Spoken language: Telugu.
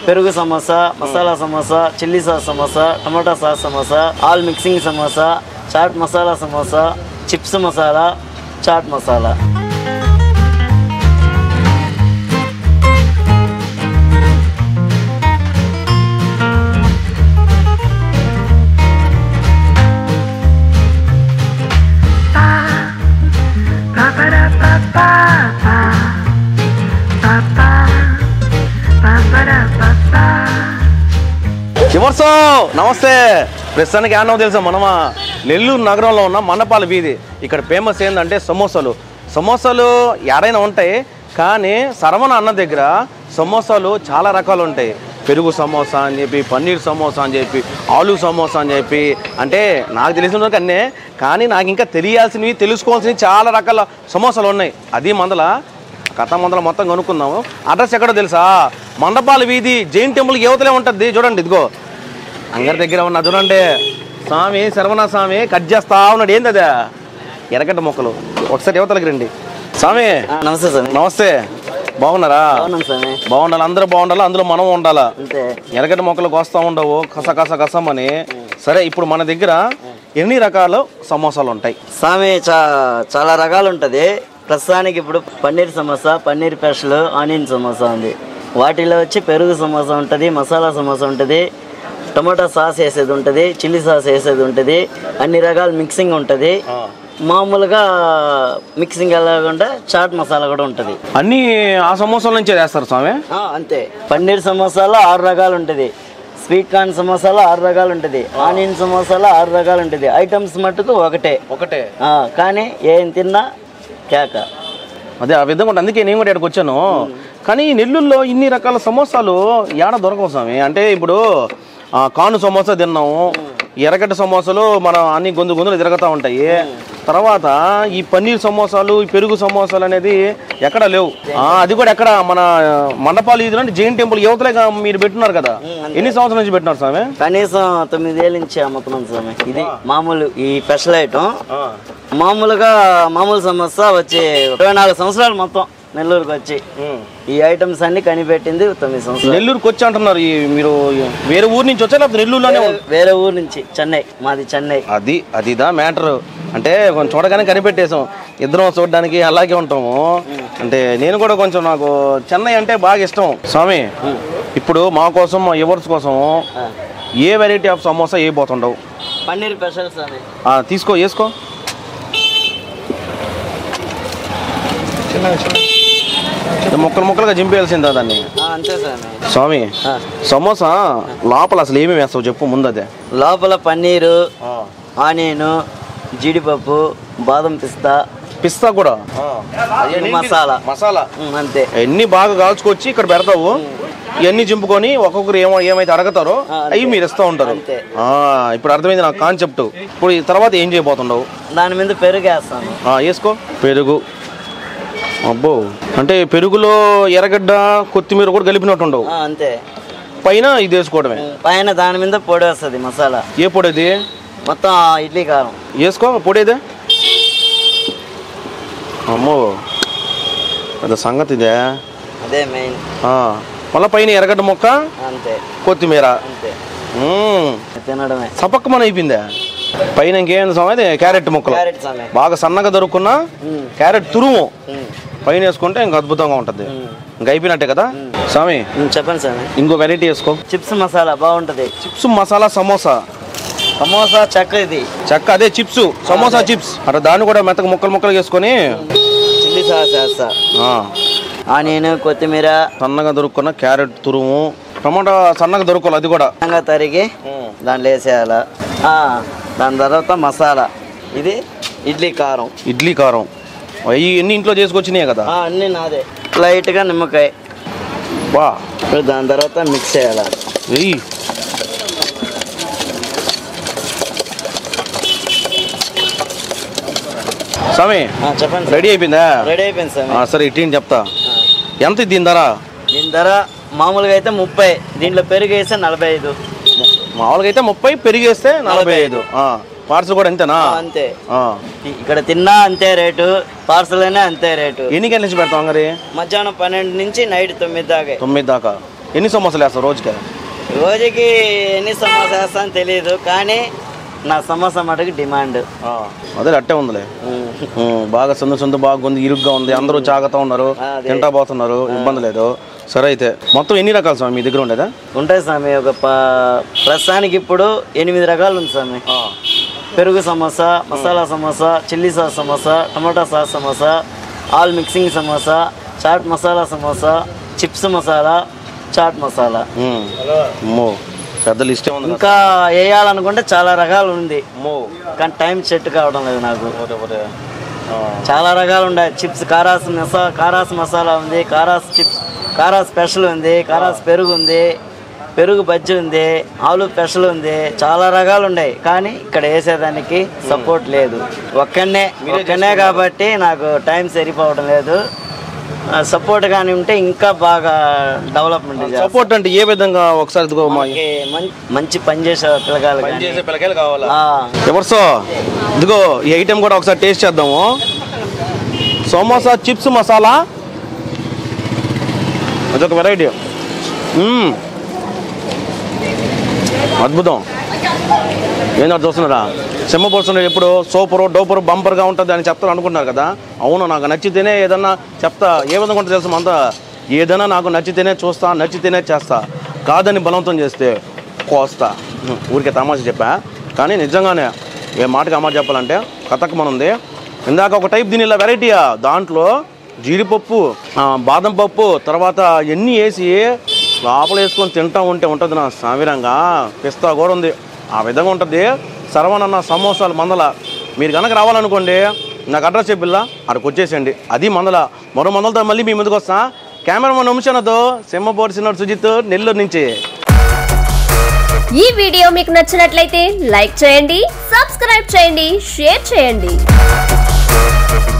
పెరుగు samosa masala samosa chilli sauce samosa tomato sauce samosa all mixing samosa chaat masala samosa chips masala chaat masala విమర్శ నమస్తే ప్రస్తుతానికి ఏమన్నా తెలుసా మనమా నెల్లూరు నగరంలో ఉన్న మండపాల వీధి ఇక్కడ ఫేమస్ ఏంటంటే సమోసాలు సమోసాలు ఎడైనా ఉంటాయి కానీ సరవణ అన్న దగ్గర సమోసాలు చాలా రకాలు ఉంటాయి పెరుగు సమోసా అని చెప్పి పన్నీర్ సమోసా అని చెప్పి ఆలు సమోసా అని చెప్పి అంటే నాకు తెలిసిన వరకు అన్నే కానీ నాకు ఇంకా తెలియాల్సినవి తెలుసుకోవాల్సినవి చాలా రకాల సమోసాలు ఉన్నాయి అది మందల కథ మందల మొత్తం కనుక్కుందాము అడ్రస్ ఎక్కడో తెలుసా మండపాల వీధి జైన్ టెంపుల్ యువతలే ఉంటుంది చూడండి ఇదిగో అంగడి దగ్గర ఉన్న చూడండి స్వామి శరవణ స్వామి కట్ చేస్తా ఉన్నాడు ఏంది అదే ఎరగడ్డ మొక్కలు ఒకసారి యువతలకి రండి స్వామి ఆ, నమస్తే స్వామి నమస్తే బాగున్నారా అవునాం స్వామి బాగుండాలి అందరూ బాగుండాలి అందులో మనం ఉండాలా అంతే ఎరగడ్డ మొక్కలు వస్తూ ఉండవు కస కస కసమని సరే ఇప్పుడు మన దగ్గర ఎన్ని రకాల సమోసాలు ఉంటాయి స్వామి చా చాలా రకాలు ఉంటుంది ప్రస్తుతానికి ఇప్పుడు పన్నీర్ సమోసా పన్నీర్ పెషల్ ఆనియన్ సమోసా ఉంది వాటిలో వచ్చి పెరుగు సమోసా ఉంటుంది మసాలా సమోసా ఉంటుంది టమాటా సాస్ వేసేది ఉంటుంది చిల్లీ సాస్ వేసేది ఉంటుంది అన్ని రకాల మిక్సింగ్ ఉంటుంది మామూలుగా మిక్సింగ్ ఎలాగుంటే చాట్ మసాలా కూడా ఉంటుంది అన్నీ ఆ సమోసాల నుంచే చేస్తారు స్వామి ఆ, అంతే పన్నీర్ సమోసాలో ఆరు రకాలు ఉంటుంది స్వీట్ కార్న్ సమోసాలో ఆరు రకాలు ఉంటుంది ఆనియన్ సమోసాలో ఆరు రకాలు ఉంటుంది ఐటమ్స్ మట్టుకు ఒకటే ఒకటే ఆ, కానీ ఏం తిన్నా కేక అదే ఆ విధంగా ఉంటుంది అందుకే నేను కూడా ఇక్కడికి వచ్చాను కానీ ఈ నెల్లూరులో ఇన్ని రకాల సమోసాలు ఏడ దొరకవు స్వామి అంటే ఇప్పుడు ఆ, కాను సమోసా తిన్నాము ఎర్రగడ్డ సమోసాలు మన అన్ని గొంతు గొంతులు తిరుగుతూ ఉంటాయి తర్వాత ఈ పన్నీర్ సమోసాలు ఈ పెరుగు సమోసాలు అనేది ఎక్కడ లేవు ఆ, అది కూడా ఎక్కడ మన మండపాలు ఇది అంటే జైన్ టెంపుల్ యువతలేగా మీరు పెట్టున్నారు కదా ఎన్ని సంవత్సరాల నుంచి పెట్టినారు స్వామి కనీసం తొమ్మిదేళ్ళ నుంచి అమ్ముతున్నాం స్వామి ఇది మామూలు ఈ స్పెషల్ ఐటమ్ మామూలుగా మామూలు సమస్య వచ్చి ఇరవై నాలుగు సంవత్సరాలు మొత్తం నెల్లూరుకి వచ్చి ఈ ఐటమ్స్ అన్ని కనిపెట్టింది తొమ్మిది సంవత్సరాలు నెల్లూరుకి వచ్చి అంటున్నారు ఈ మీరు వేరే ఊరు నుంచి వచ్చా లేకపోతే నెల్లూరులోనే వేరే- వేరే ఊరు నుంచి చెన్నై మాది చెన్నై అది అదిదా మ్యాటర్ అంటే కొంచెం చూడగానే కనిపెట్టేసాం ఇద్దరం చూడడానికి అలాగే ఉంటాము అంటే నేను కూడా కొంచెం నాకు చెన్నై అంటే బాగా ఇష్టం స్వామి ఇప్పుడు మా కోసం మా యువర్స్ కోసం ఏ వెరైటీ ఆఫ్ సమోసా ఏ పోతుండవు పన్నీర్ స్పెషల్ స్వామి ఆ, తీసుకో వేసుకో ముక్కలు ముక్కలుగా చింపేయాల్సిందా దాన్ని ఆ, అంతే స్వామి స్వామి ఆ. సమోసా లోపల అసలు ఏమేమి వేస్తావు చెప్పు ముందు అదే లోపల పన్నీరు ఆనియన్ జీడిపప్పు బాదం పిస్తా పిస్తా కూడా మసాలా మసాలా ఉమ్, అంతే ఎన్ని బాగా కాల్చుకొచ్చి ఇక్కడ పెడతావు ఇవన్నీ చింపుకొని ఒక్కొక్కరు ఏమో ఏమైతే అడగతారో ఆ, అంతే. అవి మీరు ఇస్తూ ఉంటారు అంతే. ఆ, ఇప్పుడు అర్థమైంది నాకు కాన్సెప్ట్ ఇప్పుడు ఈ తర్వాత ఏం చేయబోతుండవు దాని మీద పెరుగు వేస్తాను ఆ, వేసుకో పెరుగు అబ్బో అంటే పెరుగులో ఎర్రగడ్డ కొత్తిమీర కూడా కలిపినట్టు ఉండవు ఆ, అంతే పైన ఇది వేసుకోవడమే పైన దాని మీద పొడి వస్తుంది మసాలా ఏ పొడేది మొత్తం ఇడ్లీ కారం వేసుకో పొడేదే అమ్మో పెద్ద సంగతి ఇదే అదే మెయిన్ ఆ, మళ్ళా పైన ఎర్రగడ్డ ముక్క అంతే కొత్తిమీర అంతే మ్మ్. తినడమే సపక్కమని అయిపోయిందా పైన ఇంకేం సమయం క్యారెట్ ముక్కలు క్యారెట్ సమయం బాగా సన్నగా దొరుకున్న మ్మ్. క్యారెట్ తురుము ఉమ్, పైన వేసుకుంటే ఇంకా అద్భుతంగా ఉంటుంది ఉమ్. ఇంకా అయిపోయినట్టే కదా స్వామి ఉమ్, చెప్పండి స్వామి ఇంకో వెరైటీ వేసుకో చిప్స్ మసాలా బాగుంటుంది చిప్స్ మసాలా సమోసా సమోసా చెక్క ఇది చెక్క అదే చిప్స్ సమోసా చిప్స్ అట్లా దాన్ని కూడా మెత్తగా ముక్కలు ముక్కలు వేసుకొని చిల్లీ సాస్ వేస్తా ఆ, ఆనియన్ కొత్తిమీర సన్నగా దొరుకున్న క్యారెట్ తురుము టమాటా సన్నగా దొరకాలి అది కూడా సన్నగా తరిగి దాంట్లో వేసేయాల ఆ, దాని తర్వాత మసాలా ఇది ఇడ్లీ కారం ఇడ్లీ కారం అవి ఎన్ని ఇంట్లో చేసుకొచ్చినాయి కదా ఆ, అన్నీ నాదే లైట్గా నిమ్మకాయ బా ఇప్పుడు దాని తర్వాత మిక్స్ చేయాలి వెయ్యి స్వామి ఆ, చెప్పండి సార్. రెడీ అయిపోయిందా రెడీ అయిపోయింది సార్ ఆ, సరే ఇటీని చెప్తా ఎంత ఇది దీని ధర దీని ధర మామూలుగా అయితే ముప్పై దీంట్లో పెరుగు వేస్తే నలభై ఐదు మామూలుగా అయితే ముప్పై పెరిగేస్తే నలభై ఐదు పార్సల్ కూడా అంతేనా ఆ, అంతే ఆ. ఇక్కడ తిన్నా అంతే రేటు పార్సల్ అయినా అంతే రేటు ఎన్ని గంటల నుంచి పెడతాం అంగడి మధ్యాహ్నం పన్నెండు నుంచి నైట్ తొమ్మిది దాకా తొమ్మిది దాకా ఎన్ని సమోసాలు వేస్తావు రోజుకి రోజుకి ఎన్ని సమోసా వేస్తాను తెలియదు కానీ నా సమోసా మటుకు డిమాండ్ అదే అట్టే ఉందిలే ఉమ్, బాగా సందు సందు బాగా ఉంది ఇరుగ్గా ఉంది అందరూ జాగ్రత్త ఉన్నారు అదే. తింటా పోతున్నారు ఇబ్బంది లేదు సరే అయితే మొత్తం ఎన్ని రకాలు స్వామి మీ దగ్గర ఉండేదా ఉంటాయి స్వామి ఒక ప- ప్రస్తుతానికి ఇప్పుడు ఎనిమిది రకాలు ఉంది స్వామి పెరుగు samosa masala samosa chilli sauce samosa tomato sauce samosa all mixing samosa chaat masala samosa chips masala chaat masala ఉమ్. అమ్మో పెద్ద లిస్టే ఉంది ఇంకా వేయాలనుకుంటే చాలా రకాలు ఉంది అమ్మో కానీ టైం సెట్ కావడం లేదు నాకు పోతే పోతే ఆ. చాలా రకాలు ఉన్నాయి చిప్స్ కారాస్ మసా కారాస్ మసాలా ఉంది కారాస్ చిప్స్ కారా స్పెషల్ ఉంది కారాస్ పెరుగు ఉంది పెరుగు బజ్జి ఉంది ఆలు స్పెషల్ ఉంది చాలా రకాలు ఉన్నాయి కానీ ఇక్కడ వేసేదానికి సపోర్ట్ లేదు ఒక్కనే ఒక్కనే కాబట్టి నాకు టైం సరిపోవడం లేదు సపోర్ట్ కానీ ఉంటే ఇంకా బాగా డెవలప్మెంట్ చేస్తాం సపోర్ట్ అంటే ఏ విధంగా ఒకసారి ఇదిగో మా మంచి పనిచేసే పిల్లగాలు పని కానీ చేసే పిల్లకాయలు కావాలా ఆ, ఎవరిసో ఇదిగో ఈ ఐటెం కూడా ఒకసారి టేస్ట్ చేద్దాము సమోసా చిప్స్ మసాలా అదొక వెరైటీ మ్మ్. అద్భుతం ఏంటో చూస్తున్నారా సింహపోతున్నారు ఎప్పుడు సూపరు డోపరు బంపర్గా ఉంటుంది అని చెప్తారు అనుకుంటున్నారు కదా అవును నాకు నచ్చితేనే ఏదన్నా చెప్తా ఏ విధంగా ఉంటుంది తెలుసు అంతా ఏదైనా నాకు నచ్చితేనే చూస్తా నచ్చితేనే చేస్తా కాదని బలవంతం చేస్తే కోస్తా హ్మ్, ఊరికే తమాషా చెప్పా కానీ నిజంగానే ఏ మాటకి అమ్మ చెప్పాలంటే కథకమని ఉంది ఇందాక ఒక టైప్ దీని ఇలా వెరైటీయా దాంట్లో జీడిపప్పు ఆ, బాదం పప్పు తర్వాత ఎన్ని వేసి లోపల వేసుకొని తింటా ఉంటే ఉంటుంది నా సామిరంగా పిస్తా కూడా ఉంది ఆ విధంగా ఉంటుంది సర్వనన్న సమోసాలు మందల మీరు కనుక రావాలనుకోండి నాకు అడ్రస్ చెప్పిల్లా అక్కడికి వచ్చేసేయండి అది మందల మరో మందలతో మళ్ళీ మీ ముందుకు వస్తా కెమెరామన్ వంశనతో సింహపోటి సిన్నోడు సుజిత్ నెల్లూరు నుంచి ఈ వీడియో మీకు నచ్చినట్లయితే లైక్ చేయండి సబ్స్క్రైబ్ చేయండి షేర్ చేయండి